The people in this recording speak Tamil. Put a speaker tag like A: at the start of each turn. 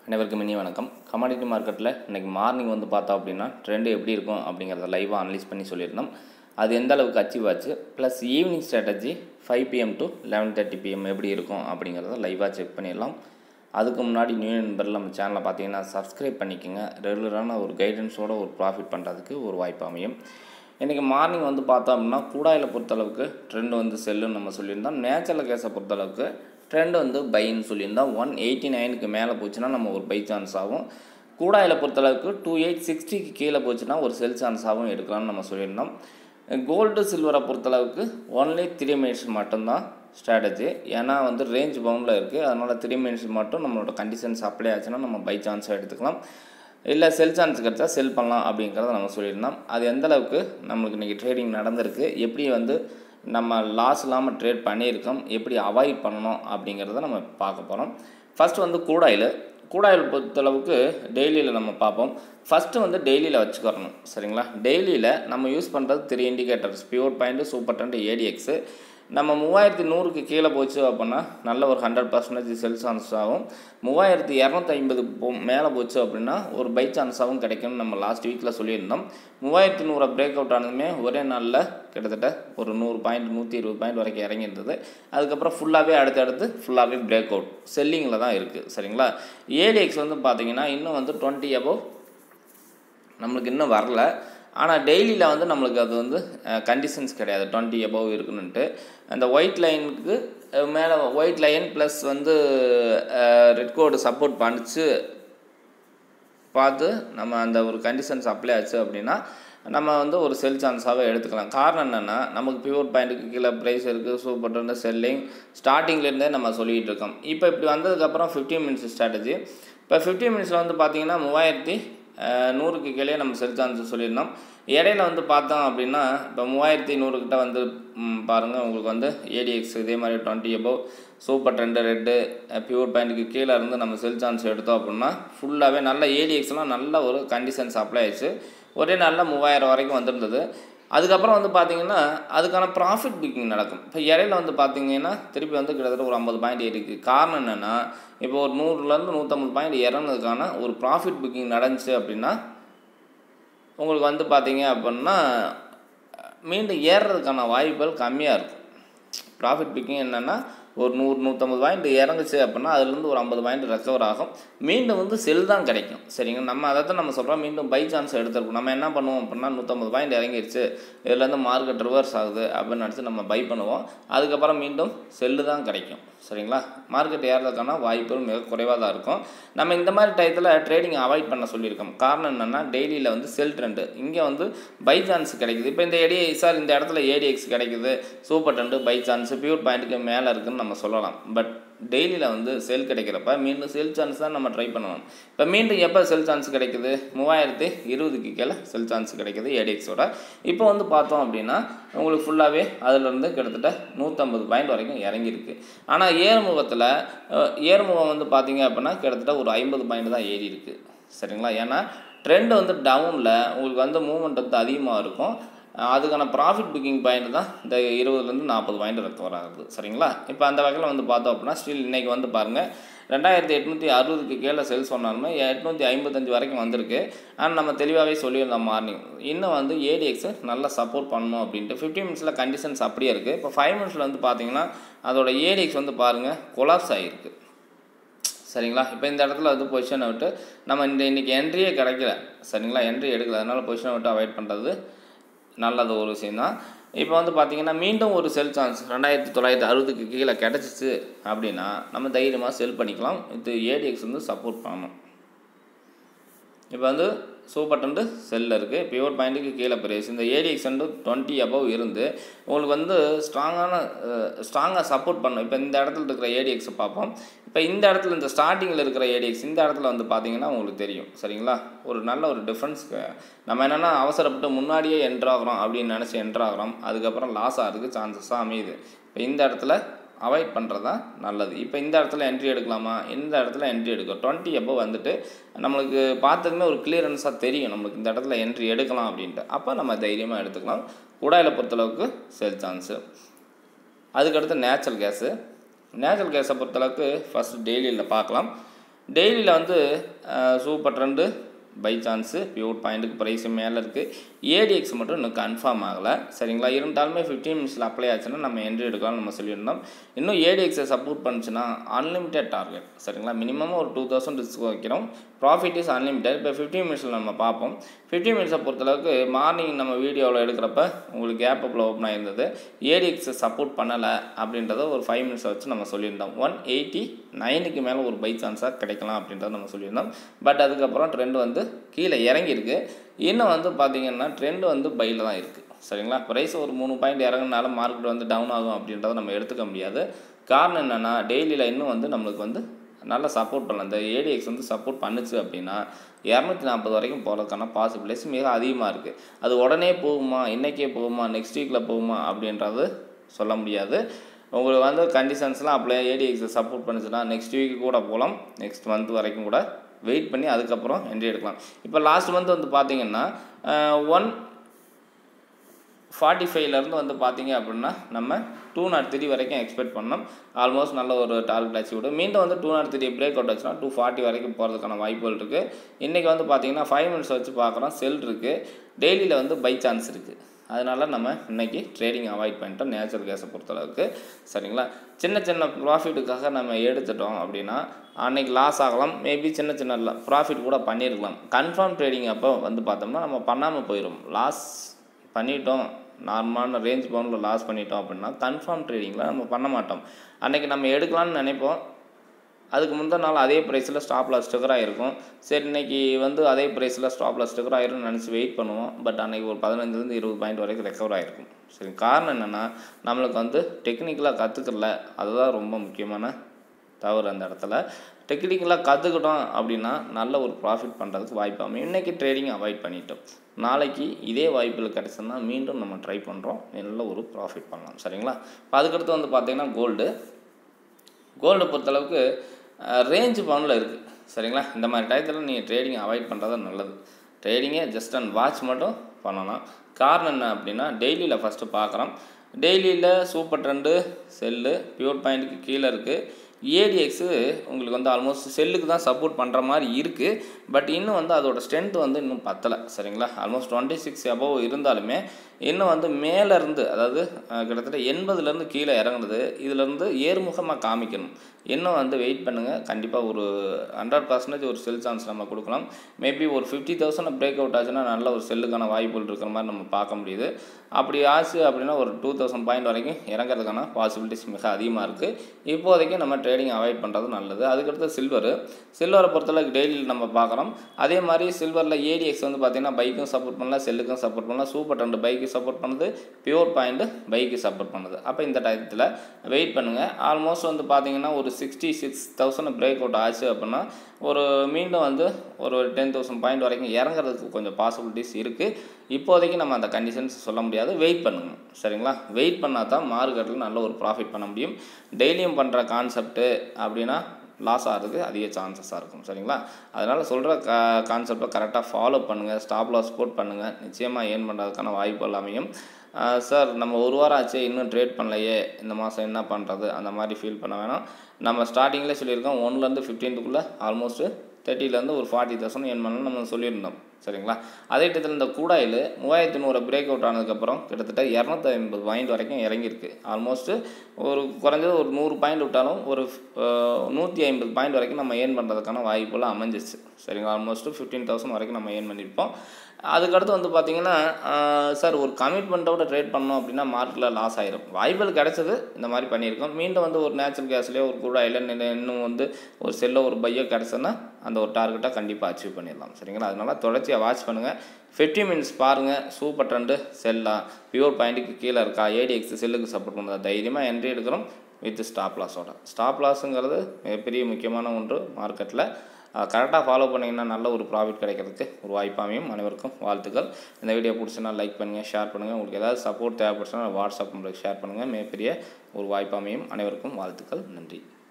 A: அனைவருக்கும் இனி வணக்கம் கமாடிட்டி மார்க்கெட்டில் இன்றைக்கி மார்னிங் வந்து பார்த்தோம் அப்படின்னா ட்ரெண்டு எப்படி இருக்கும் அப்படிங்கிறத லைவாக அனலைஸ் பண்ணி சொல்லியிருந்தோம் அது எந்த அளவுக்கு அச்சீவ் ஆச்சு plus evening strategy five PM to eleven thirty PM எப்படி இருக்கும் அப்படிங்கிறத லைவாக செக் பண்ணிடலாம் அதுக்கு முன்னாடி நியூ நண்பரில் நம்ம சேனலை பார்த்தீங்கன்னா சப்ஸ்கிரைப் பண்ணிக்கோங்க ரெகுலரான ஒரு கைடன்ஸோட ஒரு ப்ராஃபிட் பண்ணுறதுக்கு ஒரு வாய்ப்பு அமையும் இன்றைக்கி மார்னிங் வந்து பார்த்தோம் அப்படின்னா கூடாயில் பொறுத்தளவுக்கு ட்ரெண்ட் வந்து செல்லுன்னு நம்ம சொல்லியிருந்தோம் நேச்சுரல் கேஸை பொறுத்தளவுக்கு ட்ரெண்ட் வந்து பைன்னு சொல்லியிருந்தோம் ஒன் எயிட்டி நைனுக்கு மேலே போச்சுன்னா நம்ம ஒரு பை சான்ஸ் ஆகும் கூடாயில் பொறுத்தளவுக்கு டூ எயிட் சிக்ஸ்டிக்கு கீழே போச்சுன்னா ஒரு செல் சான்ஸாகவும் எடுக்கலாம்னு நம்ம சொல்லியிருந்தோம் கோல்டு சில்வரை பொறுத்தளவுக்கு ஒன்லி த்ரீ மினிட்ஸ் மட்டும்தான் ஸ்ட்ராட்டஜி ஏன்னா வந்து ரேஞ்ச் பவுண்டில் இருக்குது அதனால் த்ரீ மினிட்ஸ் மட்டும் நம்மளோட கண்டிஷன்ஸ் அப்ளை ஆச்சுன்னா நம்ம பை சான்ஸாக எடுத்துக்கலாம் இல்லை செல் சான்ஸ் கிடச்சா செல் பண்ணலாம் அப்படிங்கிறத நம்ம சொல்லியிருந்தோம் அது எந்த அளவுக்கு நம்மளுக்கு இன்றைக்கி ட்ரேடிங் நடந்திருக்கு எப்படி வந்து நம்ம லாஸ் இல்லாமல் ட்ரேட் பண்ணியிருக்கோம் எப்படி அவாய்ட் பண்ணணும் அப்படிங்கிறத நம்ம பார்க்க போகிறோம் ஃபஸ்ட்டு வந்து கூடாயில் கூடாயில் பொறுத்தளவுக்கு டெய்லியில் நம்ம பார்ப்போம் ஃபஸ்ட்டு வந்து டெய்லியில் வச்சுக்கிறணும் சரிங்களா டெய்லியில் நம்ம யூஸ் பண்ணுறது three indicators pure point super trend ADX நம்ம மூவாயிரத்தி நூறுக்கு கீழே போச்சு அப்படின்னா நல்ல ஒரு ஹண்ட்ரட் பர்சன்டேஜ் செல் சான்ஸ் ஆகும் மூவாயிரத்தி இரநூத்தி ஐம்பது போ மேலே போச்சு அப்படின்னா ஒரு பை சான்ஸாகவும் கிடைக்கும்னு நம்ம லாஸ்ட் வீக்கில் சொல்லியிருந்தோம் மூவாயிரத்தி நூறை பிரேக் அவுட் ஆனதுமே ஒரே நாளில் கிட்டத்தட்ட ஒரு நூறு பாயிண்ட் நூற்றி இருபது பாயிண்ட் வரைக்கும் இறங்கியிருந்தது அதுக்கப்புறம் ஃபுல்லாகவே அடுத்தடுத்து ஃபுல்லாகவே பிரேக் அவுட் செல்லிங்கில் தான் இருக்குது சரிங்களா ஏடிஎக்ஸ் வந்து பார்த்தீங்கன்னா இன்னும் வந்து டுவெண்ட்டி அபவ் நம்மளுக்கு இன்னும் வரல ஆனால் டெய்லியில் வந்து நம்மளுக்கு அது வந்து கண்டிஷன்ஸ் கிடையாது டுவெண்ட்டி எபவ் இருக்குன்னுட்டு அந்த ஒயிட் லைனுக்கு மேலே ஒயிட் லைன் ப்ளஸ் வந்து ரெட் கோடு சப்போர்ட் பண்ணிச்சு பார்த்து நம்ம அந்த ஒரு கண்டிஷன்ஸ் அப்ளை ஆச்சு அப்படின்னா நம்ம வந்து ஒரு செல் சான்ஸாகவே எடுத்துக்கலாம் காரணம் என்னென்னா நமக்கு பியூர் பாயிண்ட்டுக்கு கீழே ப்ரைஸ் இருக்குது சூப்பர் டென்ட் செல்லிங் ஸ்டார்டிங்லேருந்தே நம்ம சொல்லிகிட்டு இருக்கோம் இப்போ இப்படி வந்ததுக்கப்புறம் ஃபிஃப்டீன் மினிட்ஸ் ஸ்ட்ராட்டஜி இப்போ ஃபிஃப்டீன் மினிட்ஸில் வந்து பார்த்திங்கன்னா மூவாயிரத்தி நூறுக்கு கீழே நம்ம செல் சான்ஸ் சொல்லியிருந்தோம் இடையில வந்து பார்த்தோம் அப்படின்னா இப்போ மூவாயிரத்தி நூறுக்கிட்ட வந்து பாருங்கள் உங்களுக்கு வந்து ஏடிஎக்ஸ் இதே மாதிரி twenty above super trend red pure பாயிண்ட்டுக்கு கீழே இருந்து நம்ம செல் சான்ஸ் எடுத்தோம் அப்படின்னா ஃபுல்லாகவே நல்ல ஏடிஎக்ஸ்லாம் நல்ல ஒரு கண்டிஷன்ஸ் அப்ளை ஆயிடுச்சு ஒரே நாளில் மூவாயிரம் வரைக்கும் வந்திருந்தது அதுக்கப்புறம் வந்து பார்த்தீங்கன்னா அதுக்கான ப்ராஃபிட் புக்கிங் நடக்கும் இப்போ இடையில வந்து பார்த்தீங்கன்னா திருப்பி வந்து கிட்டத்தட்ட ஒரு ஐம்பது பாயிண்ட் இருக்குது காரணம் என்னென்னா இப்போ ஒரு நூறுலேருந்து நூற்றம்பது பாயிண்ட் இறங்கினதுக்கான ஒரு ப்ராஃபிட் புக்கிங் நடந்துச்சு அப்படின்னா உங்களுக்கு வந்து பார்த்தீங்க அப்படின்னா மீண்டும் ஏறுறதுக்கான வாய்ப்புகள் கம்மியாக இருக்கும் ப்ராஃபிட் புக்கிங் என்னென்னா ஒரு நூறு நூற்றம்பது பாயிண்ட் இறங்குச்சு அப்படின்னா அதுலேருந்து ஒரு ஐம்பது பாயிண்ட் ரெக்கவர் ஆகும் மீண்டும் வந்து செல் தான் கிடைக்கும் சரிங்க நம்ம அதை தான் நம்ம சொல்கிறோம் மீண்டும் பை சான்ஸ் எடுத்துருக்கோம் நம்ம என்ன பண்ணுவோம் அப்படின்னா நூற்றம்பது பாயிண்ட் இறங்கிருச்சு இதுலேருந்து மார்க்கெட் ரிவர்ஸ் ஆகுது அப்படின்னு நினச்சி நம்ம பை பண்ணுவோம் அதுக்கப்புறம் மீண்டும் செல்லு தான் கிடைக்கும் சரிங்களா மார்க்கெட் ஏறதுக்கான வாய்ப்புகள் மிக குறைவாக தான் இருக்கும் நம்ம இந்த மாதிரி டயத்தில் ட்ரேடிங் அவாய்ட் பண்ண சொல்லியிருக்கோம் காரணம் என்னென்னா டெய்லியில் வந்து செல் ட்ரெண்டு இங்கே வந்து பை சான்ஸ் கிடைக்குது இப்போ இந்த ஏடி சார் இந்த இடத்துல ஏடிஎக்ஸ் கிடைக்குது super trend buy chance pure பாயிண்ட்டுக்கு மேலே இருக்குதுன்னு நம்ம சொல்லலாம் பட் டெய்லியில் வந்து செல் கிடைக்கிறப்ப மீண்டும் செல் சான்ஸ் தான் நம்ம ட்ரை பண்ணணும் இப்போ மீண்டும் எப்போ செல் சான்ஸ் கிடைக்குது மூவாயிரத்தி இருபதுக்கு கீழே செல் சான்ஸ் கிடைக்குது ஏடிஎக்ஸோட இப்போ வந்து பார்த்தோம் அப்படின்னா உங்களுக்கு ஃபுல்லாகவே அதிலிருந்து கிட்டத்தட்ட நூற்றம்பது பாயிண்ட் வரைக்கும் இறங்கியிருக்கு ஆனால் ஏறுமுகத்தில் ஏறுமுகம் வந்து பார்த்தீங்க அப்படின்னா கிட்டத்தட்ட ஒரு ஐம்பது பாயிண்ட் தான் ஏறி இருக்குது சரிங்களா ஏன்னா ட்ரெண்ட் வந்து டவுனில் உங்களுக்கு வந்து மூமெண்ட் வந்து அதிகமாக இருக்கும் அதுக்கான ப்ராஃபிட் புக்கிங் பாயிண்ட் தான் இந்த இருபதுலேருந்து நாற்பது பாயிண்ட் ரெக்கவர் ஆகுது சரிங்களா இப்போ அந்த வகையில் வந்து பார்த்தோம் அப்படின்னா ஸ்டில் இன்றைக்கி வந்து பாருங்கள் ரெண்டாயிரத்தி எட்நூற்றி அறுபதுக்கு கீழே செல் சொன்னாலுமே எட்நூற்றி ஐம்பத்தஞ்சு வரைக்கும் வந்திருக்கு ஆனால் நம்ம தெளிவாகவே சொல்லியிருந்தோம் மார்னிங் இன்னும் வந்து ஏடிஎக்ஸை நல்லா சப்போர்ட் பண்ணணும் அப்படின்ட்டு ஃபிஃப்டி மினிட்ஸில் கண்டிஷன்ஸ் அப்படியே இருக்குது இப்போ ஃபைவ் மினிட்ஸில் வந்து பார்த்தீங்கன்னா அதோட ஏடிஎக்ஸ் வந்து பாருங்கள் கொலாப்ஸ் ஆகிருக்கு சரிங்களா இப்போ இந்த இடத்துல வந்து பொசிஷனை விட்டு நம்ம இந்த இன்றைக்கி என்ட்ரியே கிடைக்கல சரிங்களா என்ட்ரி எடுக்கல அதனால் பொசிஷனை விட்டு அவாய்ட் பண்ணுறது நல்லது ஒரு விஷயந்தான் இப்போ வந்து பார்த்திங்கன்னா மீண்டும் ஒரு செல் சான்ஸ் ரெண்டாயிரத்தி தொள்ளாயிரத்தி அறுபதுக்கு கீழே கிடச்சிச்சு அப்படின்னா நம்ம தைரியமாக செல் பண்ணிக்கலாம் இது ஏடிஎக்ஸ் வந்து சப்போர்ட் பண்ணணும் இப்போ வந்து சூப்பர் டென்ட்டு செல்லில் இருக்குது பியூர் பாயிண்ட்டுக்கு கீழே ப்ரைஸ் இந்த ஏடிஎக்ஸ் வந்து டுவெண்ட்டி அபவ் இருந்து உங்களுக்கு வந்து ஸ்ட்ராங்கான ஸ்ட்ராங்காக சப்போர்ட் பண்ணும் இப்போ இந்த இடத்துல இருக்கிற ஏடிஎக்ஸை பார்ப்போம் இப்போ இந்த இடத்துல இந்த ஸ்டார்டிங்கில் இருக்கிற ஏடிஎக்ஸ் இந்த இடத்துல வந்து பார்த்தீங்கன்னா உங்களுக்கு தெரியும் சரிங்களா ஒரு நல்ல ஒரு டிஃப்ரென்ஸ் நம்ம என்னென்னா அவசரப்பட்டு முன்னாடியே என்ட்ராகிறோம் அப்படின்னு நினச்சி என்ட்ராகிறோம் அதுக்கப்புறம் லாஸ் ஆகிறதுக்கு சான்சஸாக அமையுது இப்போ இந்த இடத்துல அவாய்ட் பண்ணுறது தான் நல்லது இப்போ இந்த இடத்துல என்ட்ரி எடுக்கலாமா இந்த இடத்துல என்ட்ரி எடுக்கும் டுவெண்ட்டி எப்போ வந்துட்டு நம்மளுக்கு பார்த்ததுமே ஒரு கிளியரன்ஸாக தெரியும் நம்மளுக்கு இந்த இடத்துல என்ட்ரி எடுக்கலாம் அப்படின்ட்டு அப்போ நம்ம தைரியமாக எடுத்துக்கலாம் குடாயில் பொறுத்தளவுக்கு செல் சான்ஸு அதுக்கடுத்து நேச்சுரல் கேஸு நேச்சுரல் கேஸை பொறுத்தளவுக்கு ஃபஸ்ட் டெய்லியில் பார்க்கலாம் டெய்லியில் வந்து super trend buy chance pure பாயிண்ட்டுக்கு ப்ரைஸு மேலே இருக்குது ஏடிஎக்ஸ் மட்டும் இன்னும் கன்ஃபார்ம் ஆகலை சரிங்களா இருந்தாலுமே ஃபிஃப்டீன் மினிட்ஸில் அப்ளை ஆச்சுன்னா நம்ம என்ட்ரி எடுக்கலாம் நம்ம சொல்லியிருந்தோம் இன்னும் ஏடிஎக்ஸை சப்போர்ட் பண்ணுச்சுன்னா அன்லிமிட்டெட் டார்கெட் சரிங்களா மினிமம் ஒரு டூ தௌசண்ட் ரிஸ்க் வைக்கிறோம் ப்ராஃபிட் இஸ் அன்லிமிட்டட் இப்போ ஃபிஃப்டீன் மினிட்ஸில் நம்ம பார்ப்போம் ஃபிஃப்டீன் மினிட்ஸை பொறுத்தளவுக்கு மார்னிங் நம்ம வீடியோவில் எடுக்கிறப்ப உங்களுக்கு கேப் அப்பில் ஓப்பன் ஆயிருந்தது ஏடிஎக்ஸை சப்போர்ட் பண்ணலை அப்படின்றத ஒரு ஃபைவ் மினிட்ஸ் வச்சு நம்ம சொல்லியிருந்தோம் ஒன் எயிட்டி நைனுக்கு மேலே ஒரு பை சான்ஸாக கிடைக்கலாம் அப்படின்றத நம்ம சொல்லியிருந்தோம் பட் அதுக்கப்புறம் ட்ரெண்ட் வந்து கீழே இறங்கியிருக்கு இன்னும் வந்து பார்த்திங்கன்னா ட்ரெண்ட் வந்து பையில் தான் இருக்குது சரிங்களா ப்ரைஸ் ஒரு மூணு பாயிண்ட் இறங்குனால மார்க்கெட் வந்து டவுன் ஆகும் அப்படின்றத நம்ம எடுத்துக்க முடியாது காரணம் என்னென்னா டெய்லியில் இன்னும் வந்து நம்மளுக்கு வந்து நல்லா சப்போர்ட் பண்ணலாம் இந்த ஏடிஎக்ஸ் வந்து சப்போர்ட் பண்ணுச்சு அப்படின்னா இரநூத்தி நாற்பது வரைக்கும் போகிறதுக்கான பாசிபிலிட்டிஸ் மிக அதிகமாக இருக்குது அது உடனே போகுமா இன்றைக்கே போகுமா நெக்ஸ்ட் வீக்கில் போகுமா அப்படின்றது சொல்ல முடியாது உங்களுக்கு வந்து கண்டிஷன்ஸ்லாம் அப்ளை ஏடிஎக்ஸை சப்போர்ட் பண்ணுச்சுன்னா நெக்ஸ்ட் வீக்கு கூட போகலாம் நெக்ஸ்ட் மந்த் வரைக்கும் கூட வெயிட் பண்ணி அதுக்கப்புறம் என்ட்ரி எடுக்கலாம் இப்போ லாஸ்ட் மந்த் வந்து பார்த்தீங்கன்னா ஒன் ஃபார்ட்டி ஃபைவ்லேருந்து வந்து பார்த்தீங்க அப்படின்னா நம்ம டூ நாட் த்ரீ வரைக்கும் எக்ஸ்பெக்ட் பண்ணோம் ஆல்மோஸ்ட் நல்ல ஒரு டார்கெட் அச்சீவ் விடும் மீண்டும் வந்து two nought three break out ஆச்சுன்னா டூ ஃபார்ட்டி வரைக்கும் போகிறதுக்கான வாய்ப்புகள் இருக்குது இன்றைக்கி வந்து பார்த்தீங்கன்னா ஃபைவ் மினிட்ஸ் வச்சு பார்க்குறோம் செல் இருக்குது டெய்லியில் வந்து பை சான்ஸ் இருக்குது அதனால் நம்ம இன்றைக்கி ட்ரேடிங் அவாய்ட் பண்ணிட்டோம் நேச்சுரல் கேஸை பொறுத்தளவுக்கு சரிங்களா சின்ன சின்ன ப்ராஃபிட்டுக்காக நம்ம எடுத்துட்டோம் அப்படின்னா அன்றைக்கி லாஸ் ஆகலாம் மேபி சின்ன சின்ன ப்ராஃபிட் கூட பண்ணியிருக்கலாம் கன்ஃபார்ம் ட்ரேடிங் அப்போ வந்து பார்த்தோம்னா நம்ம பண்ணாமல் போயிடும் லாஸ் பண்ணிட்டோம் நார்மலான ரேஞ்ச் பவுண்டில் லாஸ் பண்ணிட்டோம் அப்படின்னா கன்ஃபார்ம் ட்ரேடிங்கில் நம்ம பண்ண மாட்டோம் அன்றைக்கி நம்ம எடுக்கலாம்னு நினைப்போம் அதுக்கு முந்தின நாள் அதே ப்ரைஸில் ஸ்டாப் லாஸ் ஸ்டிக்கர் ஆகிருக்கும் சரி இன்றைக்கி வந்து அதே ப்ரைஸில் ஸ்டாப் லாஸ் ஸ்டிக்கர் ஆயிரும்னு நினச்சி வெயிட் பண்ணுவோம் பட் அன்றைக்கி ஒரு பதினஞ்சுலேருந்து இருபது பாயிண்ட் வரைக்கும் ரெக்கவர் ஆகிருக்கும் சரி காரணம் என்னென்னா நம்மளுக்கு வந்து டெக்னிக்கலாக கற்றுக்கல அதுதான் ரொம்ப முக்கியமான தவறு அந்த இடத்துல டெக்னிக்கலாக கற்றுக்கிட்டோம் அப்படின்னா நல்ல ஒரு ப்ராஃபிட் பண்ணுறதுக்கு வாய்ப்பு அமையும் இன்றைக்கி ட்ரேடிங் அவாய்ட் பண்ணிட்டோம் நாளைக்கு இதே வாய்ப்பில் கிடச்சுன்னா மீண்டும் நம்ம ட்ரை பண்ணுறோம் நல்ல ஒரு ப்ராஃபிட் பண்ணலாம் சரிங்களா இப்போ அதுக்கடுத்து வந்து பார்த்திங்கன்னா கோல்டு கோல்டை பொறுத்தளவுக்கு ரேஞ்ச் பவுனில் இருக்குது சரிங்களா இந்த மாதிரி டயத்தில் நீங்கள் ட்ரேடிங் அவாய்ட் பண்ணுறது நல்லது ட்ரேடிங்கே ஜஸ்ட் அண்ட் வாட்ச் மட்டும் பண்ணலாம் காரணம் என்ன அப்படின்னா டெய்லியில் ஃபஸ்ட்டு பார்க்குறோம் டெய்லியில் சூப்பர் ட்ரெண்டு செல்லு பியூர் பாயிண்ட்டுக்கு கீழே இருக்குது ஏடிஎக்ஸு உங்களுக்கு வந்து ஆல்மோஸ்ட் செல்லுக்கு தான் சப்போர்ட் பண்ணுற மாதிரி இருக்குது பட் இன்னும் வந்து அதோட ஸ்ட்ரென்த் வந்து இன்னும் பத்தலை சரிங்களா ஆல்மோஸ்ட் டுவெண்ட்டி சிக்ஸ் அபவ் இருந்தாலுமே இன்னும் வந்து மேலேருந்து அதாவது கிட்டத்தட்ட எண்பதுலேருந்து கீழே இறங்குனது இதிலேருந்து ஏறுமுகமாக காமிக்கணும் இன்னும் வந்து வெயிட் பண்ணுங்கள் கண்டிப்பாக ஒரு ஹண்ட்ரட் பர்சன்டேஜ் ஒரு செல் சான்ஸ் நம்ம கொடுக்கலாம் மேபி ஒரு ஃபிஃப்டி தௌசண்ட் பிரேக் அவுட் ஆச்சுன்னா நல்ல ஒரு செல்லுக்கான வாய்ப்புகள் இருக்கிற மாதிரி நம்ம பார்க்க முடியுது அப்படி ஆச்சு அப்படின்னா ஒரு டூ தௌசண்ட் பாயிண்ட் வரைக்கும் இறங்குறதுக்கான பாசிபிலிட்டிஸ் மிக அதிகமாக இருக்குது இப்போதைக்கு நம்ம ட்ரேடிங் அவாய்ட் பண்ணுறது நல்லது அதுக்கடுத்து சில்வரு சில்வரை பொறுத்தளவுக்கு டெய்லியில் நம்ம பார்க்குறோம் அதே மாதிரி சில்வரில் ஏடிஎக்ஸ் வந்து பார்த்திங்கன்னா பைக்கும் சப்போர்ட் பண்ணலாம் செல்லுக்கும் சப்போர்ட் பண்ணலாம் சூப்பர் ரெண்டு பைக்கு சப்போர்ட் பண்ணுது பியூர் பாயிண்ட்டு பைக்கு சப்போர்ட் பண்ணுது அப்போ இந்த டயத்தில் வெயிட் பண்ணுங்கள் ஆல்மோஸ்ட் வந்து பார்த்திங்கன்னா ஒரு sixty six thousand break out ஆச்சு அப்படின்னா ஒரு மீண்டும் வந்து ஒரு டென் தௌசண்ட் பாயிண்ட் வரைக்கும் இறங்குறதுக்கு கொஞ்சம் பாசிபிலிட்டிஸ் இருக்குது இப்போதைக்கு நம்ம அந்த கண்டிஷன்ஸ் சொல்ல முடியாது வெயிட் பண்ணுங்க சரிங்களா வெயிட் பண்ணால் தான் மார்க்கெட்டில் நல்ல ஒரு ப்ராஃபிட் பண்ண முடியும் டெய்லியும் பண்ணுற கான்செப்ட்டு அப்படின்னா லாஸ் ஆகிறதுக்கு அதிக சான்சஸாக இருக்கும் சரிங்களா அதனால் சொல்கிற கா கான்செப்டை கரெக்டாக ஃபாலோ பண்ணுங்கள் ஸ்டாப் லாஸ் போட் பண்ணுங்கள் நிச்சயமாக ஏர்ன் பண்ணுறதுக்கான வாய்ப்புகள் அமையும் சார் நம்ம ஒரு வாரம் ஆச்சு இன்னும் ட்ரேட் பண்ணலையே இந்த மாதம் என்ன பண்ணுறது அந்த மாதிரி ஃபீல் பண்ண வேணாம் நம்ம ஸ்டார்டிங்கில் சொல்லியிருக்கோம் ஒன்லேருந்து ஃபிஃப்டீன்த்துக்குள்ளே ஆல்மோஸ்ட்டு தேர்ட்டிலேருந்து ஒரு ஃபார்ட்டி தௌசண்ட் ஏர்ன் பண்ணணும் நம்ம சொல்லியிருந்தோம் சரிங்களா அதே இடத்துல இந்த கூடாயில் மூவாயிரத்தி நூறு பிரேக் அவுட் ஆனதுக்கப்புறம் கிட்டத்தட்ட இரநூத்தி ஐம்பது பாயிண்ட் வரைக்கும் இறங்கியிருக்கு ஆல்மோஸ்ட்டு ஒரு குறைஞ்சது ஒரு நூறு பாயிண்ட் விட்டாலும் ஒரு நூற்றி ஐம்பது பாயிண்ட் வரைக்கும் நம்ம ஏர்ன் பண்ணுறதுக்கான வாய்ப்புலாம் அமைஞ்சிச்சு சரிங்களா ஆல்மோஸ்ட்டு ஃபிஃப்டீன் தௌசண்ட் வரைக்கும் நம்ம ஏர்ன் பண்ணியிருப்போம் அதுக்கடுத்து வந்து பார்த்திங்கன்னா சார் ஒரு கமிட்மெண்ட்டோட ட்ரேட் பண்ணோம் அப்படின்னா மார்க்கெட்டில் லாஸ் ஆயிரும் வாய்ப்புகள் கிடைச்சது இந்த மாதிரி பண்ணியிருக்கோம் மீண்டும் வந்து ஒரு நேச்சுரல் கேஸ்லேயோ ஒரு குடாயில் இன்னும் வந்து ஒரு செல்லோ ஒரு பையோ கிடச்சதுன்னா அந்த ஒரு டார்கெட்டை கண்டிப்பாக அச்சீவ் பண்ணிடலாம் சரிங்களா அதனால் தொடர்ச்சியாக வாட்ச் பண்ணுங்கள் ஃபிஃப்டி மினிட்ஸ் பாருங்கள் சூப்பர் ட்ரெண்டு செல்லாம் பியூர் பாயிண்ட்டுக்கு கீழே இருக்கா ஏடிஎக்ஸ் செல்லுக்கு சப்போர்ட் பண்ணுறதா தைரியமாக என்ட்ரி எடுக்கிறோம் வித் ஸ்டாப் லாஸோட ஸ்டாப் லாஸுங்கிறது மிகப்பெரிய முக்கியமான ஒன்று மார்க்கெட்டில் கரெக்டாக ஃபாலோ பண்ணிங்கன்னா நல்ல ஒரு ப்ராஃபிட் கிடைக்கிறதுக்கு ஒரு வாய்ப்பாமையும் அனைவருக்கும் வாழ்த்துக்கள் இந்த வீடியோ பிடிச்சினா லைக் பண்ணுங்கள் ஷேர் பண்ணுங்கள் உங்களுக்கு ஏதாவது சப்போர்ட் தேவைப்படுச்சுன்னா வாட்ஸ்அப் நம்பருக்கு ஷேர் பண்ணுங்கள் மிகப்பெரிய ஒரு வாய்ப்பாமையும் அனைவருக்கும் வாழ்த்துக்கள் நன்றி